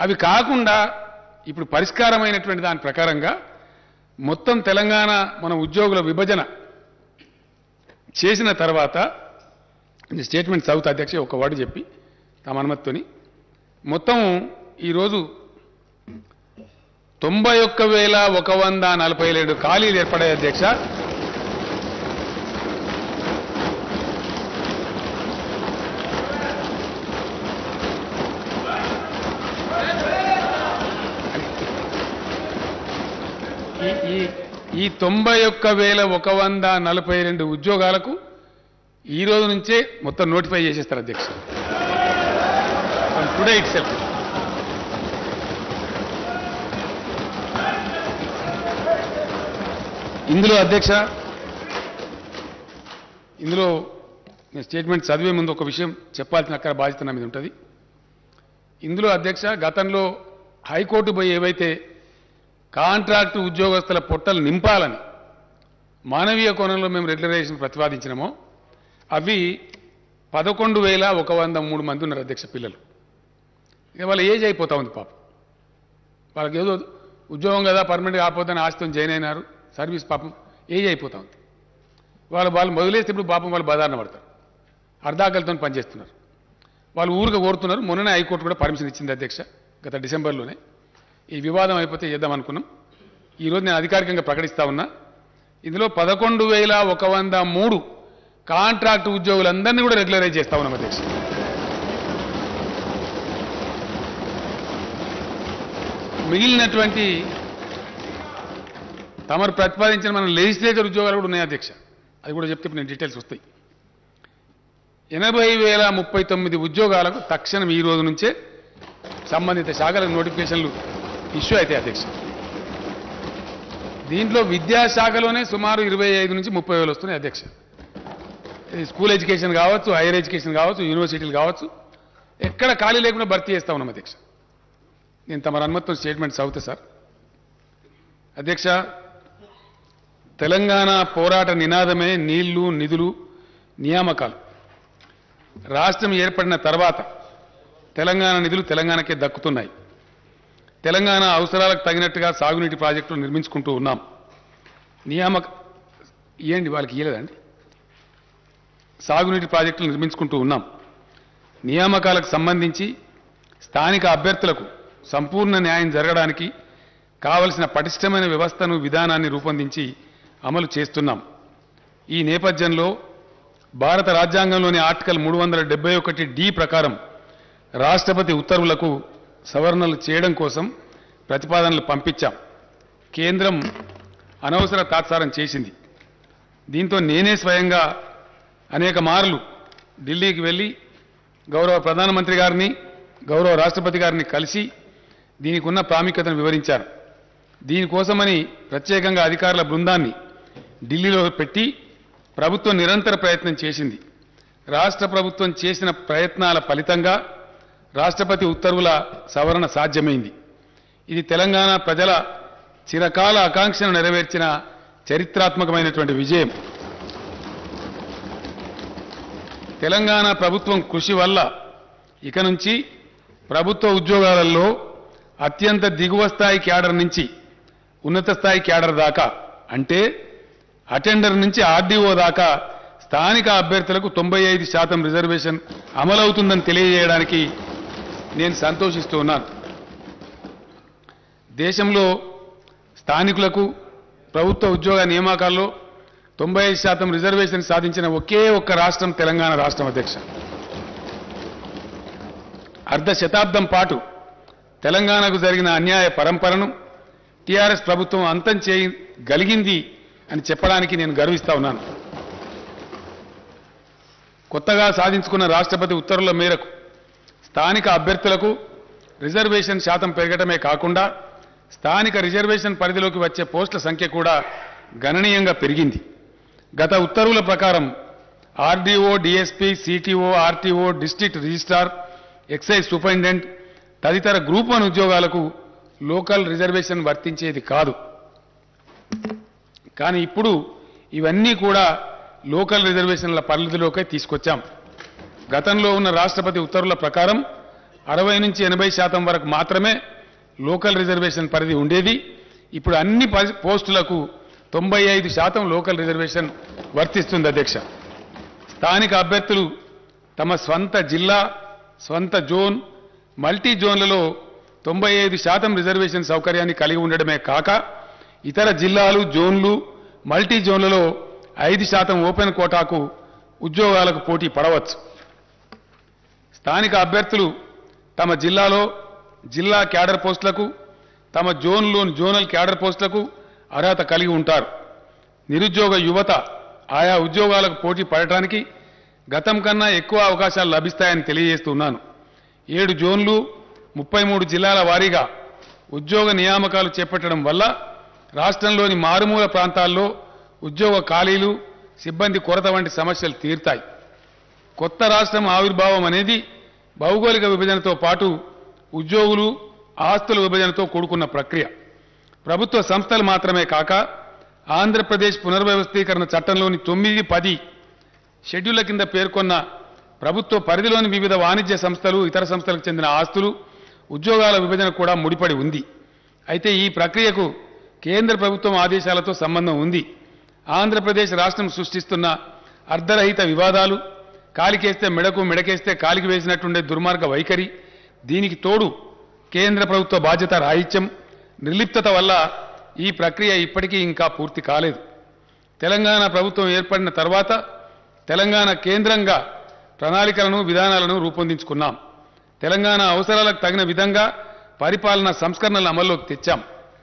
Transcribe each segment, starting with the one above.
అవి కాకుండా ఇప్పుడు పరిష్కారమైనటువంటి దాని ప్రకారంగా మొత్తం తెలంగాణ మన ఉద్యోగుల విభజన చేసిన తర్వాత ఈ స్టేట్మెంట్ చదువుతా అధ్యక్ష ఒక వర్డ్ చెప్పి తమ అనుమతితోని మొత్తం ఈరోజు తొంభై ఒక్క వేల ఒక వంద నలభై ఏడు ఖాళీలు ఏర్పడాయి అధ్యక్ష ఈ- ఈ ఈ తొంభై ఒక్క వేల ఒక వంద నలభై రెండు ఉద్యోగాలకు ఈ రోజు నుంచే మొత్తం నోటిఫై చేసేస్తారు అధ్యక్ష టుడే ఇట్ సెల్ఫ్ ఇందులో అధ్యక్ష ఇందులో నేను స్టేట్మెంట్ చదివే ముందు ఒక విషయం చెప్పాల్సిన అక్కడ బాధ్యత నా మీద ఉంటుంది ఇందులో అధ్యక్ష గతంలో హైకోర్టు పోయి ఏవైతే కాంట్రాక్టు ఉద్యోగస్తుల పొట్టలు నింపాలని మానవీయ కోణంలో మేము రెగ్యులరైజేషన్ ప్రతిపాదించినామో అవి పదకొండు వేల ఒక వంద మూడు మంది ఉన్నారు అధ్యక్ష పిల్లలు ఇక వాళ్ళ ఏజ్ అయిపోతా ఉంది పాపం వాళ్ళకి ఏదో ఉద్యోగం కదా పర్మనెంట్ కాకపోతే ఆస్తితో జాయిన్ అయినారు సర్వీస్ పాపం ఏజ్ అయిపోతా ఉంది వాళ్ళు వాళ్ళు మొదలేస్తే ఇప్పుడు పాపం వాళ్ళు బదారణ పడతారు అర్ధాకలతో పనిచేస్తున్నారు వాళ్ళు ఊరుగా కోరుతున్నారు మొన్ననే హైకోర్టు కూడా పర్మిషన్ ఇచ్చింది అధ్యక్ష గత డిసెంబర్లోనే ఈ వివాదం అయిపోతే చేద్దాం అనుకున్నాం ఈరోజు నేను అధికారికంగా ప్రకటిస్తా ఉన్నా ఇందులో పదకొండు వేల ఒక వంద మూడు కాంట్రాక్ట్ ఉద్యోగులందరినీ కూడా రెగ్యులరైజ్ చేస్తా ఉన్నాం అధ్యక్ష మిగిలినటువంటి తమరు ప్రతిపాదించిన మన లెజిస్లేచర్ ఉద్యోగాలు కూడా ఉన్నాయి అధ్యక్ష అది కూడా చెప్తే ఇప్పుడు నేను డీటెయిల్స్ వస్తాయి ఎనభై వేల ముప్పై తొమ్మిది ఉద్యోగాలకు తక్షణం ఈ రోజు నుంచే సంబంధిత శాఖలకు నోటిఫికేషన్లు ఇష్యూ అయితే అధ్యక్ష దీంట్లో విద్యాశాఖలోనే సుమారు ఇరవై ఐదు నుంచి ముప్పై వేలు వస్తున్నాయి అధ్యక్ష ఇది స్కూల్ ఎడ్యుకేషన్ కావచ్చు హైయర్ ఎడ్యుకేషన్ కావచ్చు యూనివర్సిటీలు కావచ్చు ఎక్కడ ఖాళీ లేకుండా భర్తీ చేస్తా ఉన్నాం అధ్యక్ష నేను తమ అనుమతితో స్టేట్మెంట్ చదువుతా సార్ అధ్యక్ష తెలంగాణ పోరాట నినాదమే నీళ్లు నిధులు నియామకాలు రాష్ట్రం ఏర్పడిన తర్వాత తెలంగాణ నిధులు తెలంగాణకే దక్కుతున్నాయి తెలంగాణ అవసరాలకు తగినట్టుగా సాగునీటి ప్రాజెక్టులు నిర్మించుకుంటూ ఉన్నాం నియామక ఇవ్వండి వాళ్ళకి ఇయ్యలేదండి సాగునీటి ప్రాజెక్టులు నిర్మించుకుంటూ ఉన్నాం నియామకాలకు సంబంధించి స్థానిక అభ్యర్థులకు సంపూర్ణ న్యాయం జరగడానికి కావలసిన పటిష్టమైన వ్యవస్థను విధానాన్ని రూపొందించి అమలు చేస్తున్నాం ఈ నేపథ్యంలో భారత రాజ్యాంగంలోని ఆర్టికల్ మూడు వందల డెబ్బై ఒకటి డి ప్రకారం రాష్ట్రపతి ఉత్తర్వులకు సవరణలు చేయడం కోసం ప్రతిపాదనలు పంపించాం కేంద్రం అనవసర తాత్సారం చేసింది దీంతో నేనే స్వయంగా అనేక మార్లు ఢిల్లీకి వెళ్ళి గౌరవ ప్రధానమంత్రి గారిని గౌరవ రాష్ట్రపతి గారిని కలిసి దీనికి ఉన్న ప్రాముఖ్యతను వివరించారు దీనికోసమని ప్రత్యేకంగా అధికారుల బృందాన్ని ఢిల్లీలో పెట్టి ప్రభుత్వం నిరంతర ప్రయత్నం చేసింది రాష్ట్ర ప్రభుత్వం చేసిన ప్రయత్నాల ఫలితంగా రాష్ట్రపతి ఉత్తర్వుల సవరణ సాధ్యమైంది ఇది తెలంగాణ ప్రజల చిరకాల ఆకాంక్షను నెరవేర్చిన చరిత్రాత్మకమైనటువంటి విజయం తెలంగాణ ప్రభుత్వం కృషి వల్ల ఇక నుంచి ప్రభుత్వ ఉద్యోగాలలో అత్యంత దిగువ స్థాయి క్యాడర్ నుంచి ఉన్నత స్థాయి క్యాడర్ దాకా అంటే అటెండర్ నుంచి ఆర్డీఓ దాకా స్థానిక అభ్యర్థులకు తొంభై ఐదు శాతం రిజర్వేషన్ అమలవుతుందని తెలియజేయడానికి నేను సంతోషిస్తూ ఉన్నాను దేశంలో స్థానికులకు ప్రభుత్వ ఉద్యోగ నియామకాల్లో తొంభై ఐదు శాతం రిజర్వేషన్ సాధించిన ఒకే ఒక్క రాష్ట్రం తెలంగాణ రాష్ట్రం అధ్యక్ష అర్ధ శతాబ్దం పాటు తెలంగాణకు జరిగిన అన్యాయ పరంపరను టీఆర్ఎస్ ప్రభుత్వం అంతం చేయగలిగింది అని చెప్పడానికి నేను గర్విస్తా ఉన్నాను కొత్తగా సాధించుకున్న రాష్ట్రపతి ఉత్తర్వుల మేరకు స్థానిక అభ్యర్థులకు రిజర్వేషన్ శాతం పెరగటమే కాకుండా స్థానిక రిజర్వేషన్ పరిధిలోకి వచ్చే పోస్టుల సంఖ్య కూడా గణనీయంగా పెరిగింది గత ఉత్తర్వుల ప్రకారం RDO DSP CTO RTO district registrar excise superintendent తదితర గ్రూప్ వన్ ఉద్యోగాలకు లోకల్ రిజర్వేషన్ వర్తించేది కాదు కానీ ఇప్పుడు ఇవన్నీ కూడా లోకల్ రిజర్వేషన్ల పరిధిలోకే తీసుకొచ్చాం గతంలో ఉన్న రాష్ట్రపతి ఉత్తర్వుల ప్రకారం అరవై నుంచి ఎనభై శాతం వరకు మాత్రమే లోకల్ రిజర్వేషన్ పరిధి ఉండేది ఇప్పుడు అన్ని పరి- పోస్టులకు తొంభై ఐదు శాతం లోకల్ రిజర్వేషన్ వర్తిస్తుంది అధ్యక్ష స్థానిక అభ్యర్థులు తమ స్వంత జిల్లా స్వంత జోన్ మల్టీ జోన్లలో తొంభై ఐదు శాతం రిజర్వేషన్ సౌకర్యాన్ని కలిగి ఉండడమే కాక ఇతర జిల్లాలు జోన్లు మల్టీ జోన్లలో ఐదు శాతం ఓపెన్ కోటాకు ఉద్యోగాలకు పోటీ పడవచ్చు స్థానిక అభ్యర్థులు తమ జిల్లాలో జిల్లా క్యాడర్ పోస్టులకు తమ జోన్లోని జోనల్ క్యాడర్ పోస్టులకు అర్హత కలిగి ఉంటారు నిరుద్యోగ యువత ఆయా ఉద్యోగాలకు పోటీ పడటానికి గతం కన్నా ఎక్కువ అవకాశాలు లభిస్తాయని తెలియజేస్తున్నాను ఏడు జోన్లు ముప్పై మూడు జిల్లాల వారీగా ఉద్యోగ నియామకాలు చేపట్టడం వల్ల రాష్ట్రంలోని మారుమూల ప్రాంతాల్లో ఉద్యోగ ఖాళీలు సిబ్బంది కొరత వంటి సమస్యలు తీరుతాయి కొత్త రాష్ట్రం ఆవిర్భావం అనేది భౌగోళిక విభజనతో పాటు ఉద్యోగులు ఆస్తుల విభజనతో కూడుకున్న ప్రక్రియ ప్రభుత్వ సంస్థలు మాత్రమే కాక ఆంధ్రప్రదేశ్ పునర్వ్యవస్థీకరణ చట్టంలోని తొమ్మిది పది షెడ్యూళ్ల కింద పేర్కొన్న ప్రభుత్వ పరిధిలోని వివిధ వాణిజ్య సంస్థలు ఇతర సంస్థలకు చెందిన ఆస్తులు ఉద్యోగాల విభజన కూడా ముడిపడి ఉంది అయితే ఈ ప్రక్రియకు కేంద్ర ప్రభుత్వం ఆదేశాలతో సంబంధం ఉంది ఆంధ్రప్రదేశ్ రాష్ట్రం సృష్టిస్తున్న అర్ధరహిత వివాదాలు కాలికేస్తే మెడకు మెడకేస్తే కాలికి వేసినట్టుండే దుర్మార్గ వైఖరి దీనికి తోడు కేంద్ర ప్రభుత్వ బాధ్యత రాహిత్యం నిర్లిప్తత వల్ల ఈ ప్రక్రియ ఇప్పటికీ ఇంకా పూర్తి కాలేదు తెలంగాణ ప్రభుత్వం ఏర్పడిన తర్వాత తెలంగాణ కేంద్రంగా ప్రణాళికలను విధానాలను రూపొందించుకున్నాం తెలంగాణ అవసరాలకు తగిన విధంగా పరిపాలన సంస్కరణలు అమల్లోకి తెచ్చాం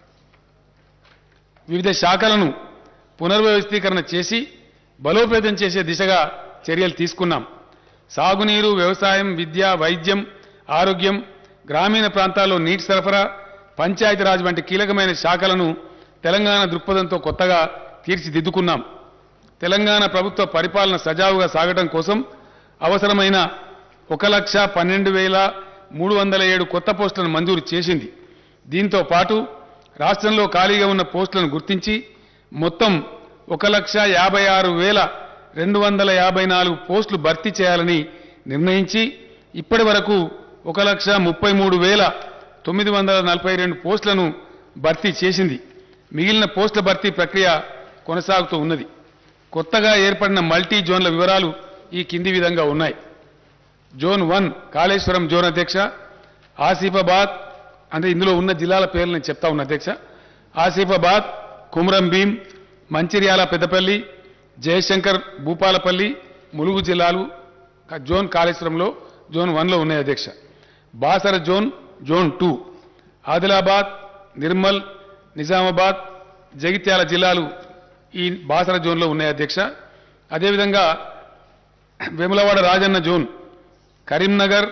వివిధ శాఖలను పునర్వ్యవస్థీకరణ చేసి బలోపేతం చేసే దిశగా చర్యలు తీసుకున్నాం సాగునీరు వ్యవసాయం విద్య వైద్యం ఆరోగ్యం గ్రామీణ ప్రాంతాల్లో నీటి సరఫరా పంచాయతీరాజ్ వంటి కీలకమైన శాఖలను తెలంగాణ దృక్పథంతో కొత్తగా తీర్చిదిద్దుకున్నాం తెలంగాణ ప్రభుత్వ పరిపాలన సజావుగా సాగడం కోసం అవసరమైన ఒక లక్ష పన్నెండు వేల మూడు వందల ఏడు కొత్త పోస్టులను మంజూరు చేసింది దీంతో పాటు రాష్ట్రంలో ఖాళీగా ఉన్న పోస్టులను గుర్తించి మొత్తం ఒక లక్ష యాభై ఆరు వేల రెండు వందల యాభై నాలుగు పోస్టులు భర్తీ చేయాలని నిర్ణయించి ఇప్పటి వరకు ఒక లక్ష ముప్పై మూడు వేల తొమ్మిది వందల నలభై రెండు పోస్టులను భర్తీ చేసింది మిగిలిన పోస్టుల భర్తీ ప్రక్రియ కొనసాగుతూ ఉన్నది కొత్తగా ఏర్పడిన మల్టీ జోన్ల వివరాలు ఈ కింది విధంగా ఉన్నాయి జోన్ వన్ కాళేశ్వరం జోన్ అధ్యక్ష ఆసిఫాబాద్ అంటే ఇందులో ఉన్న జిల్లాల పేర్లు నేను చెప్తా ఉన్నా అధ్యక్ష ఆసిఫాబాద్ కుమ్రం భీం మంచిర్యాల పెద్దపల్లి జయశంకర్ భూపాలపల్లి ములుగు జిల్లాలు క- జోన్ కాళేశ్వరంలో జోన్ వన్లో ఉన్నాయి అధ్యక్ష Basara zone zone two Adilabad Nirmal Nizamabad Jagtial జిల్లాలు ఈ బాసర జోన్లో ఉన్నాయి అధ్యక్ష అదేవిధంగా వేములవాడ రాజన్న జోన్ కరీంనగర్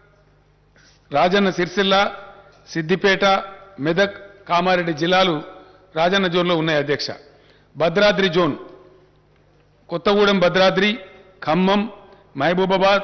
రాజన్న సిరిసిల్ల సిద్దిపేట మెదక్ కామారెడ్డి జిల్లాలు రాజన్న జోన్లో ఉన్నాయి అధ్యక్ష భద్రాద్రి జోన్ కొత్తగూడెం భద్రాద్రి ఖమ్మం మహబూబాబాద్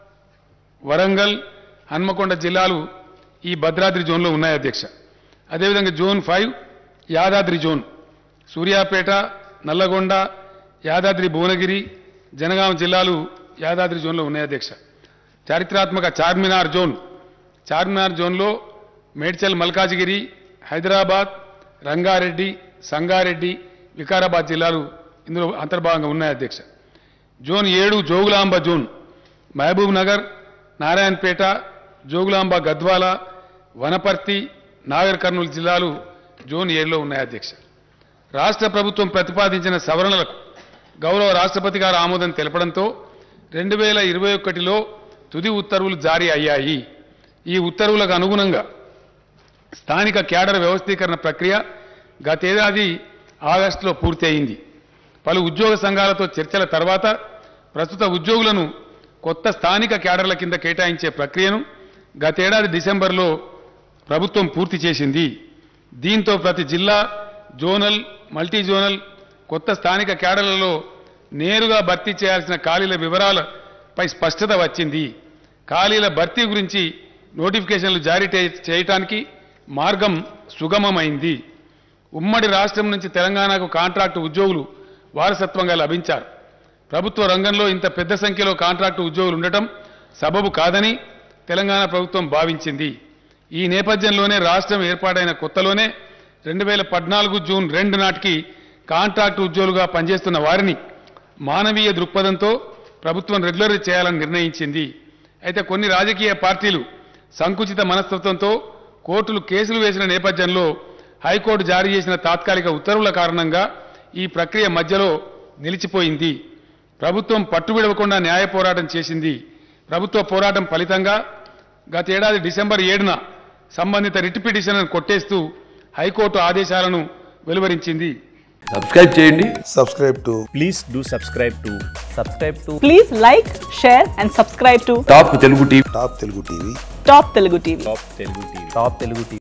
వరంగల్ హన్మకొండ జిల్లాలు ఈ భద్రాద్రి జోన్లో ఉన్నాయి అధ్యక్ష అదేవిధంగా zone five Yadadri zone Suryapet Nalgonda Yadadri Bhuvanagiri Jangaon జిల్లాలు యాదాద్రి జోన్లో ఉన్నాయి అధ్యక్ష చారిత్రాత్మక చార్మినార్ జోన్ చార్మినార్ జోన్లో మేడ్చల్ మల్కాజిగిరి హైదరాబాద్ రంగారెడ్డి సంగారెడ్డి వికారాబాద్ జిల్లాలు ఇందులో అంతర్భాగంగా ఉన్నాయి అధ్యక్ష జోన్ ఏడు జోగులాంబ జోన్ మహబూబ్ నగర్ నారాయణపేట జోగులాంబ గద్వాల వనపర్తి నాగర్ కర్నూలు జిల్లాలు జోన్ ఏడులో ఉన్నాయి అధ్యక్ష రాష్ట్ర ప్రభుత్వం ప్రతిపాదించిన సవరణలకు గౌరవ రాష్ట్రపతి గారు ఆమోదం తెలపడంతో రెండు వేల ఇరవై ఒకటిలో తుది ఉత్తర్వులు జారీ అయ్యాయి ఈ ఉత్తర్వులకు అనుగుణంగా స్థానిక క్యాడర్ వ్యవస్థీకరణ ప్రక్రియ గతేడాది ఆగస్టులో పూర్తి అయింది పలు ఉద్యోగ సంఘాలతో చర్చల తర్వాత ప్రస్తుత ఉద్యోగులను కొత్త స్థానిక క్యాడర్ల కింద కేటాయించే ప్రక్రియను గతేడాది డిసెంబర్లో ప్రభుత్వం పూర్తి చేసింది దీంతో ప్రతి జిల్లా జోనల్ మల్టీ జోనల్ కొత్త స్థానిక క్యాడర్లలో నేరుగా భర్తీ చేయాల్సిన ఖాళీల వివరాలపై స్పష్టత వచ్చింది ఖాళీల భర్తీ గురించి నోటిఫికేషన్లు జారీ చే- చేయటానికి మార్గం సుగమమైంది ఉమ్మడి రాష్ట్రం నుంచి తెలంగాణకు కాంట్రాక్టు ఉద్యోగులు వారసత్వంగా లభించారు ప్రభుత్వ రంగంలో ఇంత పెద్ద సంఖ్యలో కాంట్రాక్టు ఉద్యోగులు ఉండటం సబబు కాదని తెలంగాణ ప్రభుత్వం భావించింది ఈ నేపథ్యంలోనే రాష్ట్రం ఏర్పాటైన కొత్తలోనే రెండు వేల పద్నాలుగు జూన్ రెండు నాటికి కాంట్రాక్టు ఉద్యోగులుగా పనిచేస్తున్న వారిని మానవీయ దృక్పథంతో ప్రభుత్వం రెగ్యులర్ చేయాలని నిర్ణయించింది అయితే కొన్ని రాజకీయ పార్టీలు సంకుచిత మనస్తత్వంతో కోర్టులు కేసులు వేసిన నేపథ్యంలో హైకోర్టు జారీ చేసిన తాత్కాలిక ఉత్తర్వుల కారణంగా ఈ ప్రక్రియ మధ్యలో నిలిచిపోయింది ప్రభుత్వం పట్టువిడవకుండా న్యాయ పోరాటం చేసింది ప్రభుత్వ పోరాటం ఫలితంగా గతేడాది డిసెంబర్ ఏడున సంబంధిత రిట్ పిటిషన్లను కొట్టేస్తూ హైకోర్టు ఆదేశాలను వెలువరించింది సబ్స్క్రైబ్ చేయండి subscribe to please do subscribe to subscribe to Please like, share, and subscribe to top Telugu TV Top Telugu TV. Top Telugu TV. top telugu tv top telugu tv